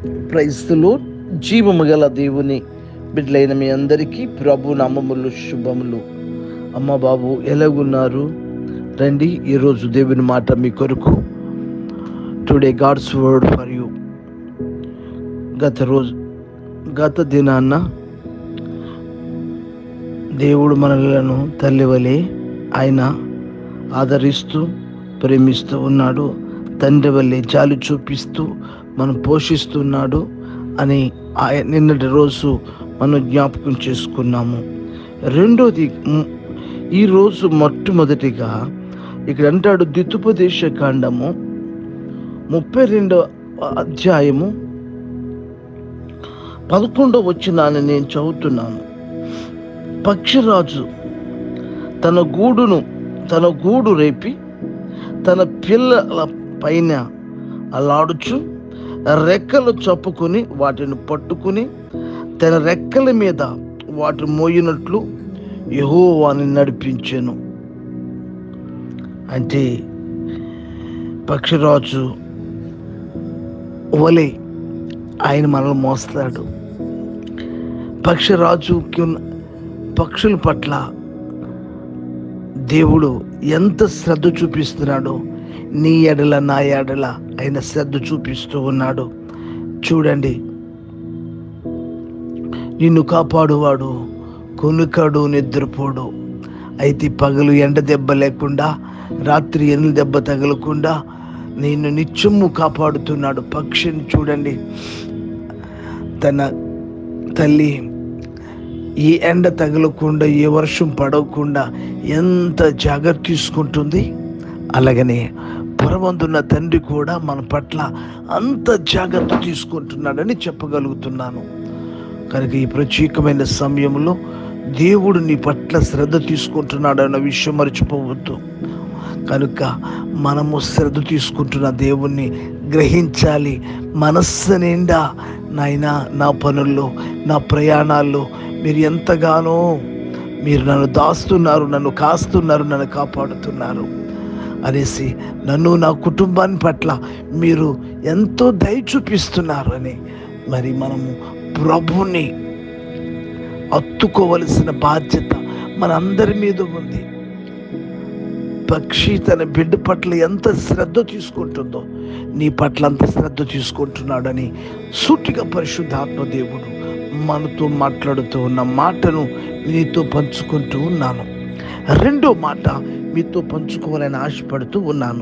క్రైస్తులు జీవము గల దేవుని బిడ్డలైన మీ అందరికీ ప్రభు నామములు శుభములు అమ్మ బాబు ఎలాగున్నారు రండి ఈరోజు దేవుని మాట మీ కొరకు today God's word for you గత రోజు గత దినాన్న దేవుడు మనలను తల్లివలే ఆయన ఆదరిస్తూ ప్రేమిస్తూ ఉన్నాడు తండ్రి వల్లే జాలి చూపిస్తూ మనం పోషిస్తున్నాడు అని ఆయ నిన్నటి రోజు మనం జ్ఞాపకం చేసుకున్నాము రెండోది మ్, ఈరోజు మొట్టమొదటిగా ఇక్కడ అంటాడు ద్వితుపదేశ కాండము ముప్పై రెండో అధ్యాయము పదకొండో వచ్చినాన్ని నేను చదువుతున్నాను పక్షిరాజు తన గూడును తన గూడు రేపి తన పిల్లల పైన అలాడుచు రెక్కలు చప్పుకొని వాటిని పట్టుకుని తన రెక్కల మీద వాటి మోయినట్లు యెహోవాని నడిపించాను అంటే పక్షిరాజు వలె ఆయన మనల్ని మోస్తాడు పక్షిరాజుకి ఉన్న పక్షుల పట్ల దేవుడు ఎంత శ్రద్ధ చూపిస్తున్నాడో నీ ఎడల నా ఎడల ఆయన శ్రద్ధ చూపిస్తూ ఉన్నాడు చూడండి నిన్ను కాపాడువాడు కొనుకాడు నిద్రపోడు అయితే పగలు ఎండ దెబ్బ లేకుండా రాత్రి ఎన్ని దెబ్బ తగలకుండా నిన్ను నిత్యము కాపాడుతున్నాడు పక్షిని చూడండి తన తల్లి ఈ ఎండ తగలకుండా ఏ వర్షం పడవకుండా ఎంత జాగ్రత్త తీసుకుంటుంది అలాగనే పరమందున్న తండ్రి కూడా మన పట్ల అంత జాగ్రత్త తీసుకుంటున్నాడని చెప్పగలుగుతున్నాను కనుక ఈ ప్రత్యేకమైన సమయంలో దేవుడు నీ పట్ల శ్రద్ధ తీసుకుంటున్నాడు అన్న విషయం మర్చిపోవద్దు కనుక మనము శ్రద్ధ తీసుకుంటున్న దేవుణ్ణి గ్రహించాలి మనస్సు నిండా నాయనా నా పనుల్లో నా ప్రయాణాల్లో మీరు ఎంతగానో మీరు నన్ను దాస్తున్నారు నన్ను కాస్తున్నారు నన్ను కాపాడుతున్నారు అనేసి నన్ను నా కుటుంబాన్ని పట్ల మీరు ఎంతో దయ చూపిస్తున్నారు అని మరి మనము ప్రభుని అత్తుకోవలసిన బాధ్యత మనందరి మీద ఉంది పక్షి తన బిడ్డ పట్ల ఎంత శ్రద్ధ తీసుకుంటుందో నీ పట్ల అంత శ్రద్ధ తీసుకుంటున్నాడని సూటిగా పరిశుద్ధాత్మ దేవుడు మనతో మాట్లాడుతూ ఉన్న మాటను నీతో పంచుకుంటూ ఉన్నాను రెండో మాట మీతో పంచుకోవాలని ఆశపడుతూ ఉన్నాను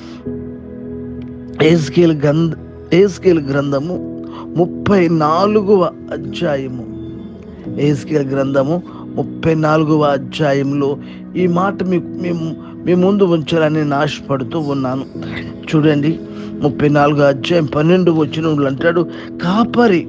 ఏస్కేల్ గ్రంథ ఏస్కేల్ గ్రంథము ముప్పై నాలుగవ అధ్యాయము ఏస్కేల్ గ్రంథము ముప్పై నాలుగవ అధ్యాయంలో ఈ మాట మీ మేము మీ ముందు ఉంచాలని నేను ఆశపడుతూ ఉన్నాను చూడండి ముప్పై నాలుగో అధ్యాయం పన్నెండు వచ్చిన అంటాడు కాపరి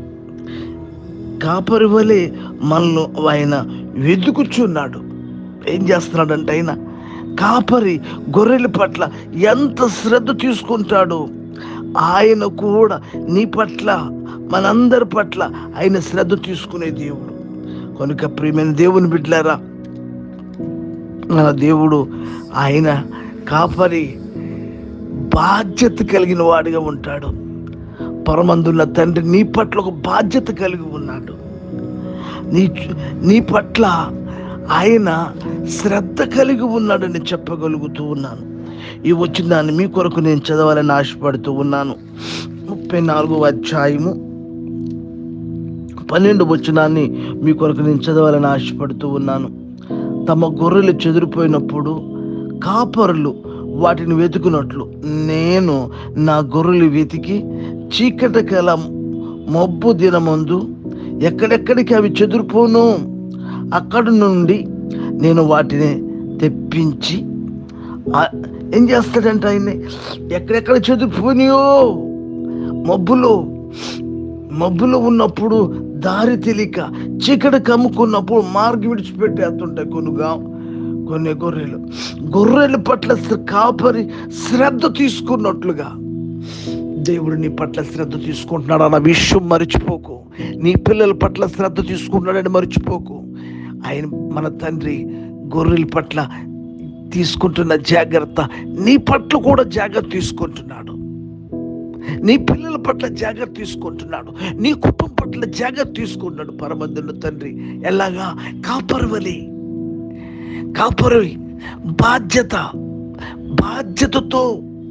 కాపరి వలె మనల్ని ఆయన వెతుకుచున్నాడు ఏం చేస్తున్నాడంటే ఆయన కాపరి గొర్రెల పట్ల ఎంత శ్రద్ధ తీసుకుంటాడు ఆయన కూడా నీ పట్ల మనందరి పట్ల ఆయన శ్రద్ధ తీసుకునే దేవుడు కనుక ప్రియమైన దేవుని బిడ్డలారా మన దేవుడు ఆయన కాపరి బాధ్యత కలిగిన వాడిగా ఉంటాడు పరమందున్న తండ్రి నీ పట్ల ఒక బాధ్యత కలిగి ఉన్నాడు నీ నీ పట్ల ఆయన శ్రద్ధ కలిగి ఉన్నాడని చెప్పగలుగుతూ ఉన్నాను ఈ వచ్చిన దాన్ని మీ కొరకు నేను చదవాలని ఆశపడుతూ ఉన్నాను ముప్పై నాలుగో అధ్యాయము పన్నెండు వచనాన్ని మీ కొరకు నేను చదవాలని ఆశపడుతూ ఉన్నాను తమ గొర్రెలు చెదిరిపోయినప్పుడు కాపరులు వాటిని వెతుకున్నట్లు నేను నా గొర్రెలు వెతికి చీకటి కల మబ్బు దినమందు ఎక్కడెక్కడికి అవి చెదిరిపోను అక్కడి నుండి నేను వాటిని తెప్పించి ఆ- ఏం చేస్తాడంట ఆయన్ని ఎక్కడెక్కడ చెదిరిపోనియో మబ్బులో మబ్బులో ఉన్నప్పుడు దారి తెలియక చీకటి కమ్ముకున్నప్పుడు మార్గం విడిచిపెట్టేస్తుంటాయి కొనుగా కొన్ని గొర్రెలు గొర్రెల పట్ల శ్ర- కాపరి శ్రద్ధ తీసుకున్నట్లుగా దేవుడు నీ పట్ల శ్రద్ధ తీసుకుంటున్నాడు అన్న విషయం మర్చిపోకు నీ పిల్లల పట్ల శ్రద్ధ తీసుకుంటున్నాడని మర్చిపోకు ఆయన మన తండ్రి గొర్రెల పట్ల తీసుకుంటున్న జాగ్రత్త నీ పట్ల కూడా జాగ్రత్త తీసుకుంటున్నాడు నీ పిల్లల పట్ల జాగ్రత్త తీసుకుంటున్నాడు నీ కుటుంబం పట్ల జాగ్రత్త తీసుకుంటున్నాడు పరమందుల తండ్రి ఎలాగా కాపరవలి కాపరి బాధ్యత బాధ్యతతో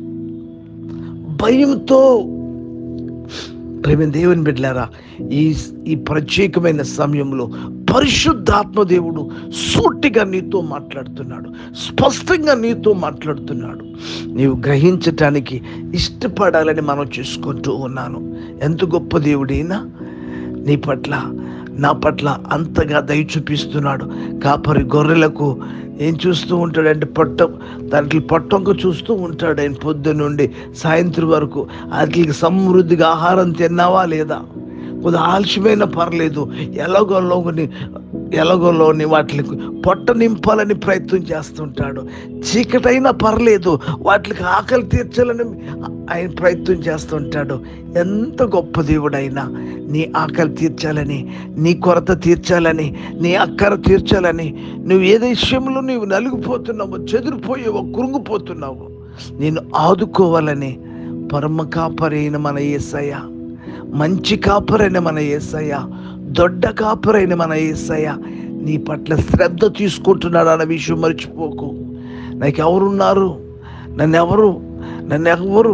భయంతో ప్రేమ దేవుని బిడ్డలారా ఈ ఈ ప్రత్యేకమైన సమయంలో పరిశుద్ధాత్మ దేవుడు సూటిగా నీతో మాట్లాడుతున్నాడు స్పష్టంగా నీతో మాట్లాడుతున్నాడు నీవు గ్రహించటానికి ఇష్టపడాలని మనం చేసుకుంటూ ఉన్నాను ఎంత గొప్ప దేవుడైనా నీ పట్ల నా పట్ల అంతగా దయ చూపిస్తున్నాడు కాపరి గొర్రెలకు ఏం చూస్తూ ఉంటాడంటే పొట్ట దాంట్లో పొట్టంక చూస్తూ ఉంటాడు ఆయన పొద్దు నుండి సాయంత్రం వరకు వాటికి సమృద్ధిగా ఆహారం తిన్నావా లేదా కొద్దిగా ఆలస్యమైన పర్లేదు ఎలాగోలోని ఎలాగోలోని వాటికి పొట్ట నింపాలని ప్రయత్నం చేస్తుంటాడు చీకటైనా పర్లేదు వాటికి ఆకలి తీర్చాలని ఆయన ప్రయత్నం చేస్తుంటాడు ఎంత గొప్ప దేవుడైనా నీ ఆకలి తీర్చాలని నీ కొరత తీర్చాలని నీ అక్కర తీర్చాలని నువ్వు ఏ విషయంలో నీవు నలిగిపోతున్నావో చెదిరిపోయావో కృంగిపోతున్నావో నేను ఆదుకోవాలని పరమ కాపరైన మన ఏసయ్య మంచి కాపరైన మన ఏసయ్య దొడ్డ కాపరైన మన ఏసయ్య నీ పట్ల శ్రద్ధ తీసుకుంటున్నాడు అన్న విషయం మర్చిపోకు నాకు ఎవరున్నారు నన్ను ఎవరు నన్ను ఎవరు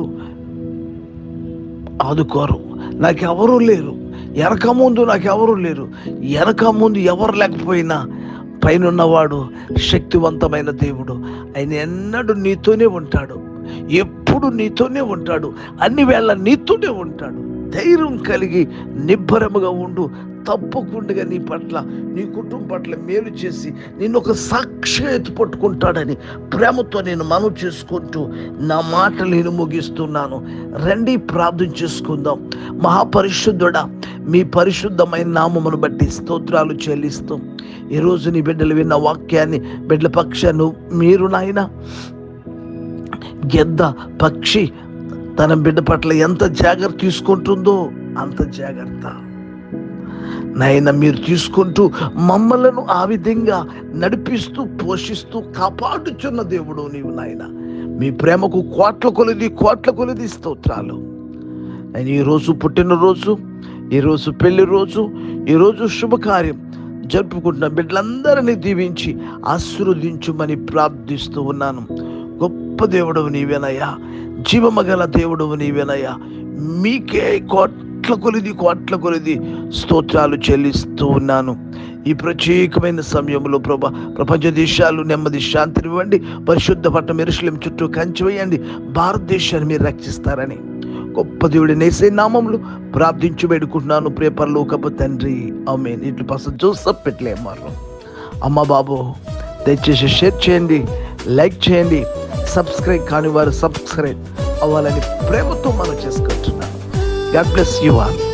ఆదుకోరు నాకెవరూ లేరు వెనక ముందు నాకెవరూ లేరు వెనక ముందు ఎవరు లేకపోయినా పైనున్నవాడు శక్తివంతమైన దేవుడు ఆయన ఎన్నడూ నీతోనే ఉంటాడు ఎప్పుడు నీతోనే ఉంటాడు అన్ని వేళ నీతోనే ఉంటాడు ధైర్యం కలిగి నిబ్బరముగా ఉండు తప్పకుండా నీ పట్ల నీ కుటుంబం పట్ల మేలు చేసి నిన్ను ఒక సాక్షిగా ఎత్తు పట్టుకుంటాడని ప్రేమతో నేను మనవి చేసుకుంటూ నా మాటలు నేను ముగిస్తున్నాను రండి ప్రార్థన చేసుకుందాం మహాపరిశుద్ధుడా మీ పరిశుద్ధమైన నామమును బట్టి స్తోత్రాలు చెల్లిస్తూ ఈరోజు నీ బిడ్డలు విన్న వాక్యాన్ని బిడ్డల పక్షాన్ని మీరు నాయన గెద్ద పక్షి తన బిడ్డ పట్ల ఎంత జాగ్రత్త తీసుకుంటుందో అంత జాగ్రత్త నాయన మీరు తీసుకుంటూ మమ్మలను ఆ విధంగా నడిపిస్తూ పోషిస్తూ కాపాడుచున్న దేవుడు నీవు నాయన మీ ప్రేమకు కోట్ల కొలిది కోట్ల కొలిది స్తోత్రాలు ఆయన ఈరోజు పుట్టినరోజు ఈరోజు పెళ్లి రోజు ఈరోజు శుభకార్యం జరుపుకుంటున్న బిడ్డలందరినీ దీవించి ఆశీర్వదించుమని ప్రార్థిస్తూ ఉన్నాను గొప్ప దేవుడవు నీవేనయ్యా జీవమగల దేవుడవు నీవేనయ్యా మీకే కోట్ల కొలిది కోట్ల కొలిది స్తోత్రాలు చెల్లిస్తూ ఉన్నాను ఈ ప్రత్యేకమైన సమయంలో ప్రభా ప్రపంచ దేశాలు నెమ్మది శాంతినివ్వండి పరిశుద్ధ పట్టణం ఎరుసలేం చుట్టూ కంచి వేయండి భారతదేశాన్ని మీరు రక్షిస్తారని గొప్ప దేవుడి నేసే నామంలో ప్రార్థించి వేడుకుంటున్నాను ప్రేపర్లోకపు తండ్రి ఆమె ఇట్లు పస జోసఫ్ పెట్టలే మారు అమ్మ బాబు దయచేసి షేర్ చేయండి లైక్ చేయండి సబ్స్క్రైబ్ కాని వారు సబ్స్క్రైబ్ అవ్వాలని ప్రేమతో మనం చేసుకుంటున్నాను గాడ్ బ్లెస్ యు ఆల్